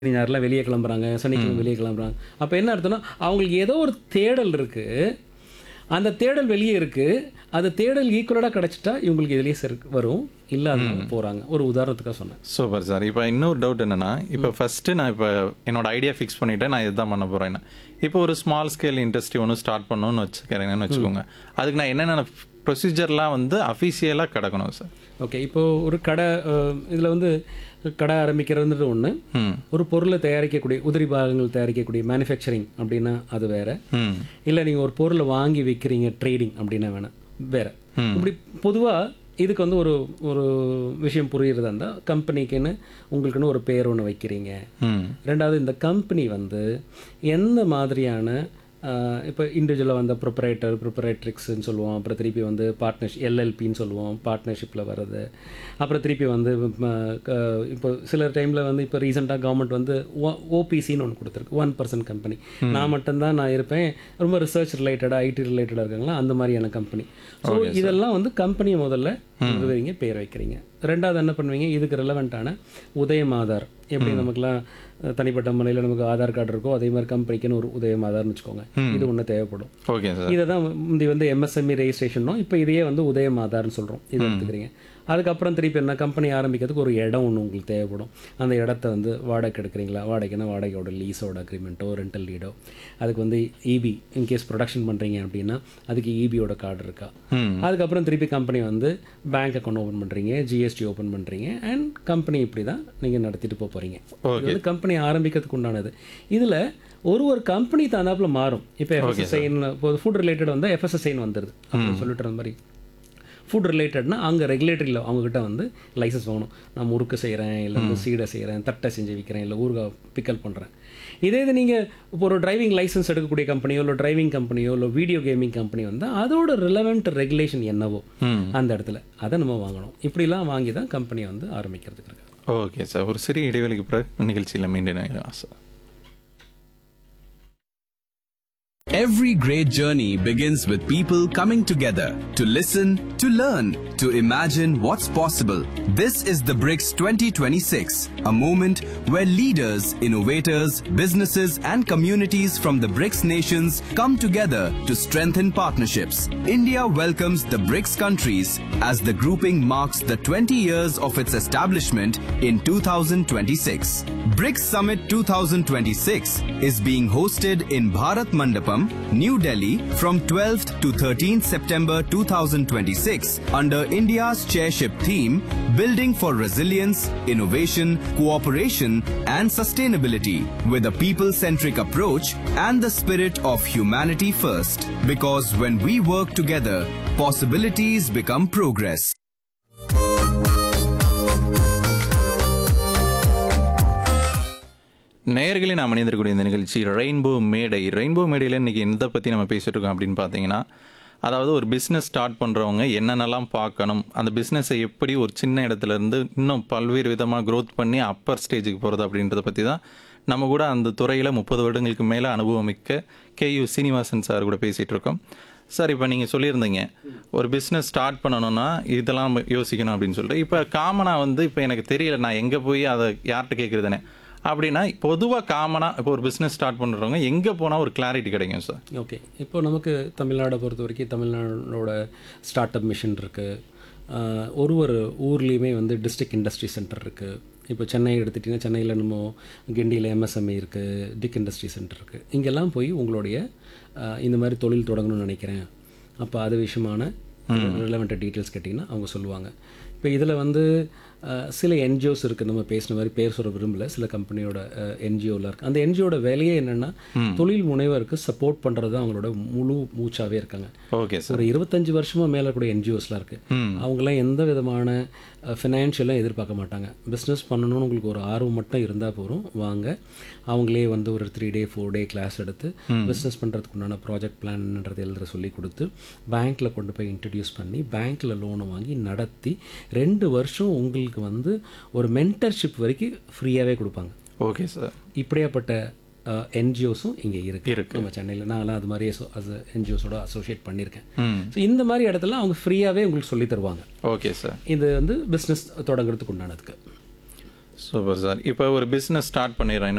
சனி ஞாயிறுலாம் வெளியே கிளம்புறாங்க சனிக்கிழமை வெளியே கிளம்புறாங்க அப்போ என்ன அர்த்தம்னா அவங்களுக்கு ஏதோ ஒரு தேடல் இருக்குது அந்த தேடல் வெளியே இருக்குது அந்த தேடல் ஈக்குவலாக கிடச்சிட்டா இவங்களுக்கு இதுலேயே சரி வரும் இல்லாத போகிறாங்க ஒரு உதாரணத்துக்காக சொன்னேன் சூப்பர் சார் இப்போ இன்னொரு டவுட் என்னன்னா இப்போ ஃபர்ஸ்ட்டு நான் இப்போ என்னோட ஐடியா ஃபிக்ஸ் பண்ணிட்டேன் நான் இதுதான் பண்ண போகிறேன் இப்போ ஒரு ஸ்மால் ஸ்கேல் இண்டஸ்ட்ரி ஒன்று ஸ்டார்ட் பண்ணணும்னு வச்சுக்கிறேங்கன்னு வச்சுக்கோங்க அதுக்கு நான் என்னென்ன ப்ரொசீஜர்லாம் வந்து அஃபீஷியலாக கிடக்கணும் சார் ஓகே இப்போது ஒரு கடை இதில் வந்து கடை ஆரம்பிக்கிறதுன்றது ஒன்று ம் ஒரு பொருளை தயாரிக்கக்கூடிய உதிரி பாகங்கள் தயாரிக்கக்கூடிய மேனுஃபேக்சரிங் அப்படின்னா அது வேற ம் இல்லை நீங்கள் ஒரு பொருளை வாங்கி விற்கிறீங்க ட்ரேடிங் அப்படின்னா வேணாம் வேற இப்படி பொதுவாக இதுக்கு வந்து ஒரு ஒரு விஷயம் புரியுறதா இருந்தால் கம்பெனிக்குன்னு உங்களுக்குன்னு ஒரு பேர் ஒன்று வைக்கிறீங்க ம் ரெண்டாவது இந்த கம்பெனி வந்து எந்த மாதிரியான இப்போ இண்டிவிஜுவலாக வந்த ப்ரொப்ரேட்டர் ப்ரொப்ரேட்ரிக்ஸ்ன்னு சொல்லுவோம் அப்புறம் திருப்பி வந்து பார்ட்னர்ஷிப் எல்எல்பின்னு சொல்லுவோம் பார்ட்னர்ஷிப்பில் வர்றது அப்புறம் திருப்பி வந்து ம, க- இப்போ சில டைமில் வந்து இப்போ ரீசெண்டாக கவர்மெண்ட் வந்து ஓபிசின்னு ஒன்று கொடுத்துருக்கு ஒன் பர்சன்ட் கம்பெனி நான் மட்டும்தான் நான் இருப்பேன் ரொம்ப ரிசர்ச் ரிலேட்டடாக ஐடி ரிலேட்டடாக இருக்காங்களா அந்த மாதிரியான கம்பெனி ஸோ இதெல்லாம் வந்து கம்பெனியை முதல்ல எழுதுவீங்க பேர் வைக்கிறீங்க ரெண்டாவது என்ன பண்ணுவீங்க இதுக்கு ரெலவெண்ட்டான உதயம் ஆதார் எப்படி நமக்குலாம் அஹ், தனிப்பட்ட முறையில் நமக்கு ஆதார் கார்டு இருக்கோ அதே மாதிரி கம்பெனிக்குன்னு ஒரு உதயம் ஆதார்னு வச்சுக்கோங்க இது ஒன்று தேவைப்படும் ஓகே சார் இதை தான் முந்தி வந்து எம்எஸ்எம்இ ரெஜிஸ்ட்ரேஷனும் இப்போ இதையே வந்து உதயம் ஆதார்னு சொல்கிறோம் இது எடுத்துக்கிறீங்க அதுக்கப்புறம் திருப்பி என்ன கம்பெனி ஆரம்பிக்கிறதுக்கு ஒரு இடம் ஒன்று உங்களுக்கு தேவைப்படும் அந்த இடத்த வந்து வாடகை எடுக்கிறீங்களா வாடகைன்னா வாடகையோட லீஸோட அக்ரிமெண்ட்டோ ரெண்டல் லீடோ அதுக்கு வந்து இபி இன்கேஸ் ப்ரொடக்ஷன் பண்ணுறீங்க அப்படின்னா அதுக்கு இபியோட கார்டு இருக்கா ம் அதுக்கப்புறம் திருப்பி கம்பெனி வந்து பேங்க் அக்கௌண்ட் ஓப்பன் பண்ணுறீங்க ஜிஎஸ்டி ஓப்பன் பண்ணுறீங்க அண்ட் கம்பெனி இப்படி தான் நீங்கள் நடத்திட்டு போக போகிறீங்க இது வந்து கம்பெனி ஆரம்பிக்கிறதுக்கு உண்டானது இதில் ஒரு ஒரு கம்பெனி தகுந்தாப்புல மாறும் இப்போ எஃப்எஸ்எஸ்ஐன்னு இப்போ ஃபுட் ரிலேட்டட் வந்து எஃப்எஸ்எஸ்ஐன்னு வந்துடுது அப்படின்னு சொல்லிட்டு இருந்த மாதிரி ஃபுட் ரிலேட்டட்னா அங்கே ரெகுலேட்டரியில் அவங்கக்கிட்ட வந்து லைசன்ஸ் வாங்கணும் நான் முறுக்கு செய்கிறேன் இல்லை வந்து சீடை செய்கிறேன் தட்டை செஞ்சு விற்கிறேன் இல்லை ஊறுகாய் பிக்கல் பண்ணுறேன் இதே இது நீங்கள் இப்போ ஒரு டிரைவிங் லைசன்ஸ் எடுக்கக்கூடிய கம்பெனியோ இல்லை டிரைவிங் கம்பெனியோ இல்லை வீடியோ கேமிங் கம்பெனி வந்தால் அதோட ரிலவெண்ட் ரெகுலேஷன் என்னவோ ம் அந்த இடத்துல அதை நம்ம வாங்கணும் இப்படிலாம் வாங்கி தான் கம்பெனியை வந்து ஆரம்பிக்கிறதுக்கு இருக்கு ஓகே சார் ஒரு சிறிய இடைவெளிக்கு பிறகு நிகழ்ச்சியில் மீண்டும் இணையலாம் sir Every great journey begins with people coming together to listen, to learn, to imagine what's possible. This is the BRICS 2026, a moment where leaders, innovators, businesses, and communities from the BRICS nations come together to strengthen partnerships. India welcomes the BRICS countries as the grouping marks the 20 years of its establishment in 2026. BRICS Summit 2026 is being hosted in Bharat Mandapam, New Delhi from 12th to 13th September 2026 under India's chairship theme Building for Resilience, Innovation, Cooperation and Sustainability with a people-centric approach and the spirit of humanity first. Because when we work together, possibilities become progress. நேயர்களே நாம் அணிந்திருக்கக்கூடிய இந்த நிகழ்ச்சி rainbow மேடை rainbow மேடையில் இன்றைக்கி எதை பற்றி நம்ம பேசிட்டு இருக்கோம் அப்படின்னு பார்த்தீங்கன்னா அதாவது ஒரு பிஸ்னஸ் ஸ்டார்ட் பண்ணுறவங்க என்னென்னலாம் பார்க்கணும் அந்த பிஸ்னஸை எப்படி ஒரு சின்ன இடத்துல இருந்து இன்னும் பல்வேறு விதமாக க்ரோத் பண்ணி அப்பர் ஸ்டேஜுக்கு போகிறது அப்படின்றத பற்றி தான் நம்ம கூட அந்த துறையில் முப்பது வருடங்களுக்கு மேலே அனுபவமிக்க கே யு சீனிவாசன் சார் கூட பேசிகிட்டு இருக்கோம் சார் இப்போ நீங்கள் சொல்லியிருந்தீங்க ஒரு பிஸ்னஸ் ஸ்டார்ட் பண்ணணும்னா இதெல்லாம் யோசிக்கணும் அப்படின்னு சொல்லிட்டு இப்போ காமனாக வந்து இப்போ எனக்கு தெரியல நான் எங்கே போய் அதை யார்கிட்ட கேட்குறதுனே அப்படின்னா பொதுவாக காமனாக இப்போ ஒரு பிஸ்னஸ் ஸ்டார்ட் பண்ணுறவங்க எங்கே போனால் ஒரு கிளாரிட்டி கிடைக்கும் சார் ஓகே இப்போ நமக்கு தமிழ்நாடை பொறுத்த வரைக்கும் தமிழ்நாடோட ஸ்டார்ட் அப் மிஷன் இருக்குது ஒரு ஒரு ஊர்லேயுமே வந்து டிஸ்ட்ரிக்ட் இண்டஸ்ட்ரி சென்டர் இருக்குது இப்போ சென்னை எடுத்துட்டிங்கன்னா சென்னையில் நம்ம கிண்டியில் எம்எஸ்எம்இ இருக்குது டிக் இண்டஸ்ட்ரி சென்டர் இருக்குது இங்கெல்லாம் போய் உங்களுடைய அஹ், இந்த மாதிரி தொழில் தொடங்கணும்னு நினைக்கிறேன் அப்போ அது விஷயமான ரிலவெண்ட் டீட்டெயில்ஸ் கேட்டிங்கன்னா அவங்க சொல்லுவாங்க இப்போ இதில் வந்து அஹ், சில என்ஜிஓஸ் இருக்குது நம்ம பேசின மாதிரி பேர் சொல்ல விரும்பல சில கம்பெனியோட என்ஜிஓவில் இருக்குது அந்த என்ஜிஓட வேலையே என்னென்னா தொழில் முனைவருக்கு சப்போர்ட் பண்ணுறது தான் அவங்களோட முழு மூச்சாவே இருக்காங்க ஓகே சார் ஒரு இருபத்தஞ்சு வருஷமா மேலே கூட என்ஜிஓஸ்லாம் இருக்குது அவங்களாம் எந்த விதமான ஃபினான்ஷியலும் எதிர்பார்க்க மாட்டாங்க பிஸ்னஸ் பண்ணணும்னு உங்களுக்கு ஒரு ஆர்வம் மட்டும் இருந்தால் போதும் வாங்க அவங்களே வந்து ஒரு three day four day class எடுத்து பிஸ்னஸ் பண்ணுறதுக்கு உண்டான ப்ராஜெக்ட் பிளான்ன்றது எழுதுற சொல்லி கொடுத்து பேங்க்கில் கொண்டு போய் இன்ட்ரடியூஸ் பண்ணி பேங்க்கில் லோனை வாங்கி நடத்தி ரெண்டு வருஷம் உங்களுக்கு வந்து ஒரு மென்டர்ஷிப் வரைக்கும் ஃப்ரீயாகவே கொடுப்பாங்க ஓகே சார் இப்படியாப்பட்ட என்ஜிஓஸும் இங்கே இருக்கு இருக்கு. நம்ம சென்னையில் நான்லாம் அது மாதிரி என்ஜிஓஸோட அசோசியேட் பண்ணியிருக்கேன் ம் ஸோ இந்த மாதிரி இடத்துல அவங்க ஃப்ரீயாகவே உங்களுக்கு சொல்லி தருவாங்க ஓகே சார் இது வந்து பிஸ்னஸ் தொடங்குறதுக்கு உண்டானதுக்கு சூப்பர் சார் இப்போ ஒரு பிஸ்னஸ் ஸ்டார்ட் பண்ணிடுறேன்